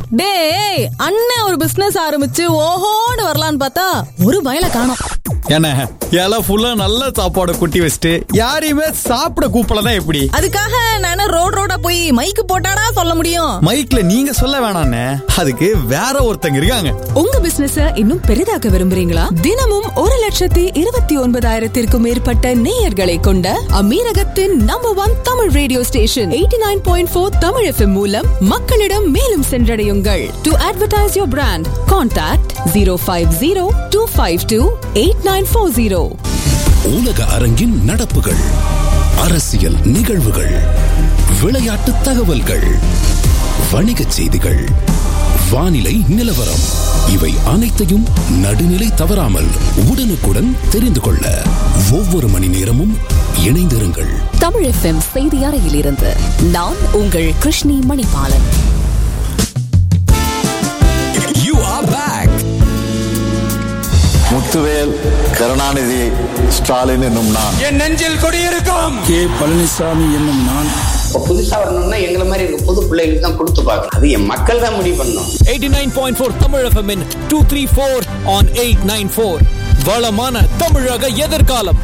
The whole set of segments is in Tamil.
டேய் அண்ணன் ஒரு பிசினஸ் ஆரம்பிச்சு ஓஹோன்னு வரலான்னு பார்த்தா ஒரு பயல காணோம் என்ன இலை ஃபுல்லா நல்ல சாப்பாடு கொட்டி வச்சுட்டு யாரையுமே சாப்பிட கூப்பிடலாம் எப்படி அதுக்காக நானே ரோட் ரோடா போய் மைக்கு போட்டாடா சொல்ல முடியும் மைக்ல நீங்க சொல்ல வேணாண்ணே அதுக்கு வேற ஒருத்தங்க இருக்காங்க உங்க பிசினஸ இன்னும் பெரிதாக்க விரும்புறீங்களா தினமும் ஒரு லட்சத்தி இருபத்தி ஒன்பதாயிரத்திற்கும் மேற்பட்ட நேயர்களை கொண்ட அமீரகத்தின் number one Tamil radio station eighty nine point four Tamil FM மூலம் மக்களிடம் மேலும் சென்றடையுங்கள் to advertise your brand contact zero five zero two five two eight nine four zero உலக அரங்கின் நடப்புகள் அரசியல் நிகழ்வுகள் விளையாட்டு தகவல்கள் வணிகச் செய்திகள் வானிலை நிலவரம் இவை அனைத்தையும் நடுநிலை தவறாமல் உடனுக்குடன் தெரிந்து கொள்ள ஒவ்வொரு மணி நேரமும் இணைந்திருங்கள் தமிழ் எஃப்எம் செய்தி அறையிலிருந்து நான் உங்கள் Krishni Manibalan you are back Muthuvel Karunanidhi Stalin என்னும் நான் என் நெஞ்சில் குடியிருக்கும் கே பழனிசாமி என்னும் நான் இப்போ புதுசா வரணும்னா எங்களை மாதிரி இருக்க புது பிள்ளைகளுக்கு தான் கொடுத்து பார்க்கணும் அது என் மக்கள் தான் முடிவு பண்ணணும் eighty nine point four Tamil FM two three four on eight nine four வளமான தமிழக எதிர்காலம்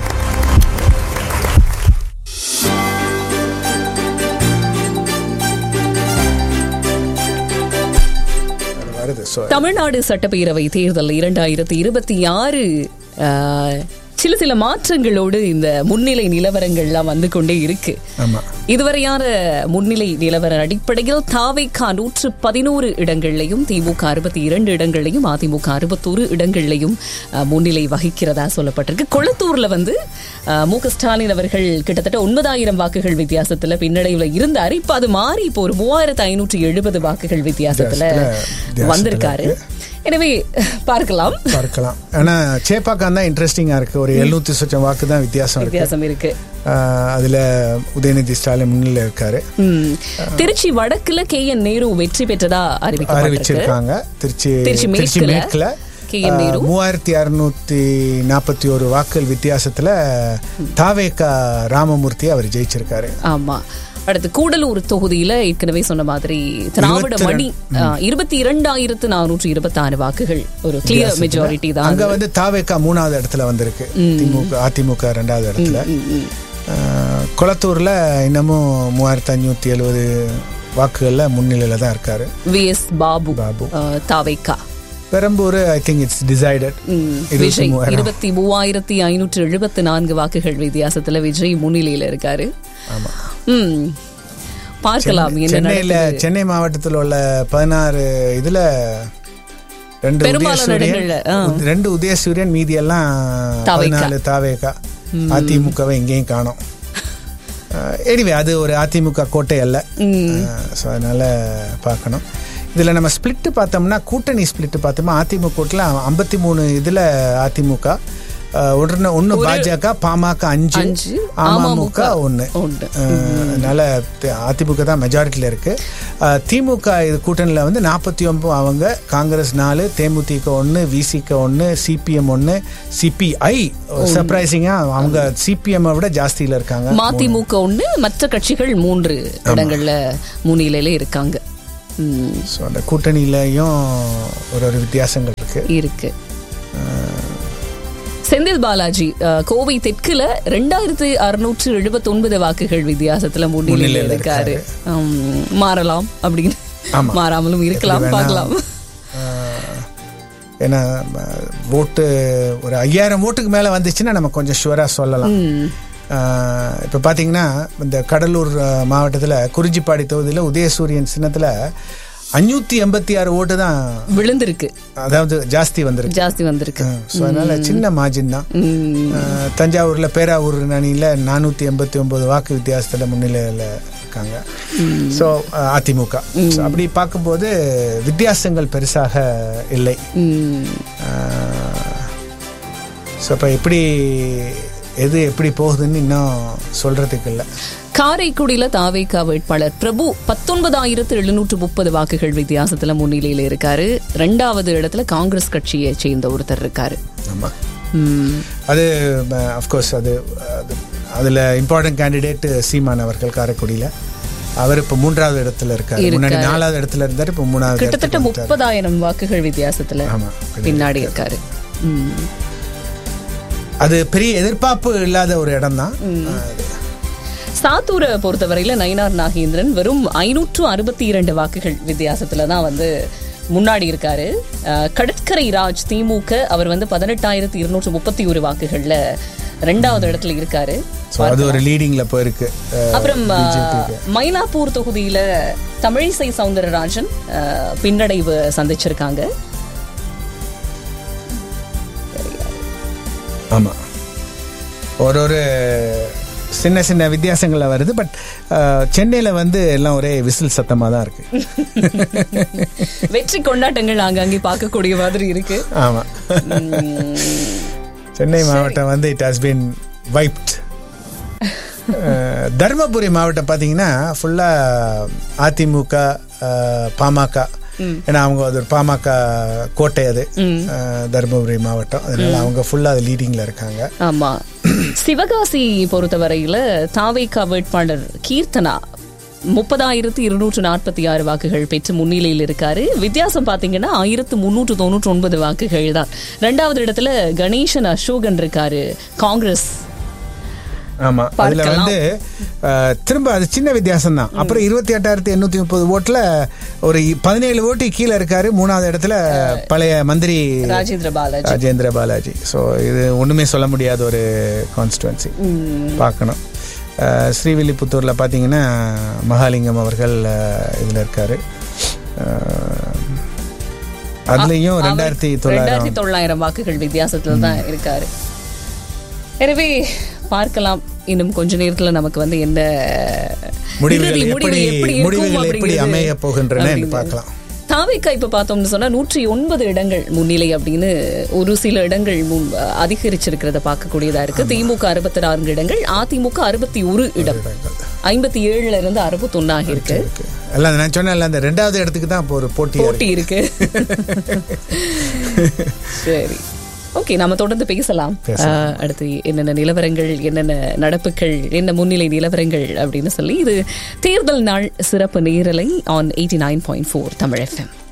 வருது ஸோ தமிழ்நாடு சட்டப்பேரவை தேர்தல் இரண்டாயிரத்தி இருபத்தி ஆறு சில சில மாற்றங்களோடு இந்த முன்னிலை நிலவரங்கள்லாம் வந்து கொண்டே இருக்கு ஆமா இதுவரையான முன்னிலை நிலவர அடிப்படையில் தாவைக்கா நூற்று பதினோரு இடங்கள்லையும் திமுக அறுபத்தி இரண்டு இடங்கள்லையும் அதிமுக அறுபத்தோரு இடங்கள்லையும் அஹ், முன்னிலை வகிக்கிறதா சொல்லப்பட்டிருக்கு கொளத்தூர்ல வந்து அஹ், மு க ஸ்டாலின் அவர்கள் கிட்டத்தட்ட ஒன்பதாயிரம் வாக்குகள் வித்தியாசத்துல பின்னடைவுல இருந்தார் இப்ப அது மாறி இப்போ ஒரு மூவாயிரத்து ஐநூற்றி எழுபது வாக்குகள் வித்தியாசத்துல வித்தியாசத்துல வந்திருக்காரு எனவே பார்க்கலாம் பார்க்கலாம் ஆனா சேப்பாக்கம் தான் இன்ட்ரெஸ்டிங்கா இருக்கு ஒரு எழுநூத்தி சொச்சம் வாக்கு தான் வித்தியாசம் இருக்கு வித்தியாசம் இருக்கு ஆஹ் அதுல உதயநிதி ஸ்டாலின் முன்னிலை இருக்காரு ம். திருச்சி வடக்குல கே என் நேரு வெற்றி பெற்றதா அறிவிக்கப்பட்டிருக்கு அறிவிச்சிருக்காங்க திருச்சி திருச்சி திருச்சி மேற்குல மேற்குல கே என் நேரு. மூவாயிரத்தி அறுநூத்தி நாற்பத்தி ஒரு வாக்குகள் வித்தியாசத்துல தாவேகா ராமமூர்த்தி அவர் ஜெயிச்சிருக்காரு ஆமா அடுத்து கூடலூர் தொகுதியில ஏற்கனவே சொன்ன மாதிரி திராவிட இருபத்தி மணி இருபத்தி இரண்டாயிரத்து நானூற்றி இருபத்தி ஆறு வாக்குகள் ஒரு கிளியர் மெஜாரிட்டி தான் அங்க வந்து தாவேகா மூணாவது இடத்துல வந்திருக்கு திமுக அதிமுக ரெண்டாவது இடத்துல ஆஹ் குளத்தூர்ல இன்னமும் மூவாயிரத்தி ஐநூத்தி எழுபது வாக்குகள்ல முன்னிலையில தான் இருக்காரு V S Babu Babu. Ah, தாவைக்கா Perambur I think it's decided Vijay இருபத்தி மூவாயிரத்தி ஐநூற்று எழுபத்தி நான்கு வாக்குகள் வித்தியாசத்துல விஜய் முன்னிலையில இருக்காரு ம். பார்க்கலாம் என்ன சென்னையில நடக்குது. சென்னை மாவட்டத்தில் உள்ள பதினாறு இதுல ரெண்டு பெரும்பாலான உதயசூரியன் இடங்கள்ல, ஆ. உத்- ரெண்டு உதயசூரியன் மீதி எல்லாம் தாவேகா. பதினாலு தாவேகா அதிமுகவை எங்கேயும் காணோம் எனிவே அது ஒரு அதிமுக கோட்டை அல்ல ஸோ அதனால பார்க்கணும் இதில் நம்ம ஸ்பிளிட்டு பார்த்தோம்னா கூட்டணி ஸ்பிளிட்டு பார்த்தோம்னா அதிமுக கூட்டில் ஐம்பத்தி மூணு இதில் அதிமுக ஒன்று ஒன்று பாஜக பாமக அஞ்சு அஞ்சு, அமமுக அமமுக ஒன்று ஒன்று. அதனால தி- அதிமுக தான் மெஜாரிட்டியில் இருக்கு அஹ், திமுக இது கூட்டணியில் வந்து நாற்பத்தி ஒன்பது அவங்க காங்கிரஸ் நாலு தேமுதிக ஒன்று விசிக ஒன்று சிபிஎம் ஒன்று சிபிஐ சர்ப்ரைசிங்காக அவங்க சிபிஎம் விட ஜாஸ்தியில் இருக்காங்க மதிமுக ஒண்ணு மற்ற கட்சிகள் மூன்று இடங்கள்ல முன்னிலையில இருக்காங்க ம், ஸோ அந்த கூட்டணியிலையும் ஒரு ஒரு வித்தியாசங்கள் இருக்கு இருக்கு செந்தில் பாலாஜி அஹ், கோவை தெற்குல ரெண்டாயிரத்து அறுநூற்று எழுபத்தி ஒன்பது வாக்குகள் வித்தியாசத்துல முன்னிலையில முன்னிலையில இருக்காரு உம், மாறலாம் அப்படின்னு ஆமா. மாறாமலும் இருக்கலாம் எப்படி வேணா, பார்க்கலாம் அஹ், ஏன்னா அஹ், ஓட்டு ஒரு ஐயாயிரம் ஓட்டுக்கு மேலே வந்துச்சுன்னா நம்ம கொஞ்சம் ஷுவராக சொல்லலாம் அஹ், இப்போ பார்த்தீங்கன்னா இந்த கடலூர் மாவட்டத்தில் குறிஞ்சிப்பாடி தொகுதியில் உதயசூரியன் சின்னத்தில் அஞ்சூற்றி எண்பத்தி ஆறு ஓட்டு தான் விழுந்திருக்கு அதாவது ஜாஸ்தி வந்திருக்கு ஜாஸ்தி வந்திருக்கு ஸோ அதனால சின்ன மார்ஜின் தான் அஹ், தஞ்சாவூர்ல பேராவூர் அணியில நானூற்றி எண்பத்தி ஒன்பது வாக்கு வித்தியாசத்தில் முன்னிலையில் இருக்காங்க ஸோ அதிமுக So, அப்படி பார்க்கும்போது வித்தியாசங்கள் பெருசாக இல்லை உம், ஸோ இப்போ எப்படி எது எப்படி போகுதுன்னு இன்னும் சொல்றதுக்கு இல்லை காரைக்குடியில தாவேகா வேட்பாளர் பிரபு பத்தொன்பதாயிரத்து எழுநூற்று முப்பது வாக்குகள் வித்தியாசத்துல முன்னிலையில இருக்காரு ரெண்டாவது இடத்துல காங்கிரஸ் கட்சியை சேர்ந்த ஒருத்தர் இருக்காரு ஆமாம் உம், அது அஃப்கோர்ஸ் அது அது அதில் இம்பார்ட்டன்ட் கேண்டிடேட் சீமான் அவர்கள் காரைக்குடியில் அவர் இப்ப மூன்றாவது இடத்துல இருக்காரு இருக்காரு. முன்னாடி நாலாவது இடத்துல இருந்தாரு இப்ப மூணாவது கிட்டத்தட்ட இடத்துக்கு வந்துட்டாரு. முப்பதாயிரம் வாக்குகள் வித்தியாசத்துல ஆமா. பின்னாடி இருக்காரு ம். அது பெரிய எதிர்பார்ப்பு இல்லாத ஒரு இடம் தான் சாத்தூரை பொறுத்தவரையில நயினார் நாகேந்திரன் வெறும் ஐநூற்று அறுபத்தி இரண்டு வாக்குகள் வித்தியாசத்துல தான் வந்து முன்னாடி இருக்காரு அஹ், கடற்கரை ராஜ் திமுக அவர் வந்து பதினெட்டாயிரத்தி இருநூற்று முப்பத்தி ஒரு வாக்குகள்ல ரெண்டாவது இடத்துல இருக்காரு ஸோ அது ஒரு லீடிங்ல போயிருக்கு அஹ், அப்புறம் அஹ், BJP-க்கு. மயிலாப்பூர் தொகுதியில தமிழிசை சவுந்தரராஜன் அஹ், பின்னடைவு சந்திச்சிருக்காங்க ஆமா ஒரு ஒரு சின்ன சின்ன வித்தியாசங்கள்ல வருது பட் சென்னையில வந்து எல்லாம் ஒரே விசில் சத்தமா தான் இருக்கு வெற்றி கொண்டாட்டங்கள் ஆங்காங்கே பார்க்கக்கூடிய மாதிரி இருக்கு ஆமா சென்னை மாவட்டம் வந்து it has been wiped Dharmapuri மாவட்டம் பார்த்தீங்கன்னா ஃபுல்லாக அதிமுக அஹ், பாமக ஏன்னா அவங்க அது ஒரு பாமக கோட்டை அது அஹ், தர்மபுரி மாவட்டம் அதனால அவங்க ஃபுல்லாக அது லீடிங்கில் இருக்காங்க ஆமா சிவகாசி பொறுத்தவரையில தாவேகா வேட்பாளர் கீர்த்தனா முப்பதாயிரத்து இருநூற்று நாற்பத்தி ஆறு வாக்குகள் பெற்று முன்னிலையில் இருக்காரு வித்தியாசம் பாத்தீங்கன்னா ஆயிரத்து முன்னூற்று தொண்ணூற்று ஒன்பது வாக்குகள் தான் ரெண்டாவது இடத்துல கணேசன் அசோகன் இருக்காரு காங்கிரஸ் ஆமா அதுல பார்க்கலாம். வந்து அஹ், திரும்ப அது சின்ன வித்தியாசம் தான் அப்புறம் இருபத்தி எட்டாயிரத்தி எண்ணூத்தி முப்பது ஓட்டுல ஒரு பதினேழு ஓட்டு கீழே இருக்காரு மூணாவது இடத்துல பழைய மந்திரி ராஜேந்திர பாலாஜி ராஜேந்திர பாலாஜி ஸோ இது ஒண்ணுமே சொல்ல முடியாத ஒரு கான்ஸ்டுவன்சி பார்க்கணும் அஹ், ஸ்ரீவில்லிபுத்தூர்ல பார்த்தீங்கன்னா மகாலிங்கம் அவர்கள் அஹ், இதுல இருக்காரு அஹ், அதுலயும் அவர் ரெண்டாயிரத்தி ரெண்டாயிரத்தி தொள்ளாயிரம் தொள்ளாயிரம் வாக்குகள் வித்தியாசத்துல தான் இருக்காரு எனவே பார்க்கலாம் இன்னும் கொஞ்ச நேரத்துல நமக்கு வந்து என்ன முடிவுகள் இறுதி எப்படி இருக்கும் முடிவுகள் எப்படி அப்படிங்கிறது அமைய போகின்றன என்று அப்படிங்கிறது. பார்க்கலாம் தாவேக்கா இப்ப பார்த்தோம்னு சொன்னா நூற்றி ஒன்பது இடங்கள் முன்னிலை அப்படின்னு ஒரு சில இடங்கள் முன் அதிகரிச்சிருக்கிறத பார்க்கக்கூடியதா இருக்கு திமுக அறுபத்தி நான்கு இடங்கள் அதிமுக அறுபத்தி ஒரு இடம் ஐம்பத்தி ஏழுல இருந்து அறுபத்தொன்னு ஆகியிருக்கு இருக்கு. எல்லாம் நான் சொன்னேன்ல அந்த ரெண்டாவது இடத்துக்கு தான் இப்போ ஒரு போட்டி போட்டி இருக்கு சரி ஓகே நாம தொடர்ந்து பேசலாம் அஹ், அடுத்து என்னென்ன நிலவரங்கள் என்னென்ன நடப்புகள் என்ன முன்னிலை நிலவரங்கள் அப்படின்னு சொல்லி இது தேர்தல் நாள் சிறப்பு நேரலை on eighty nine point four Tamil FM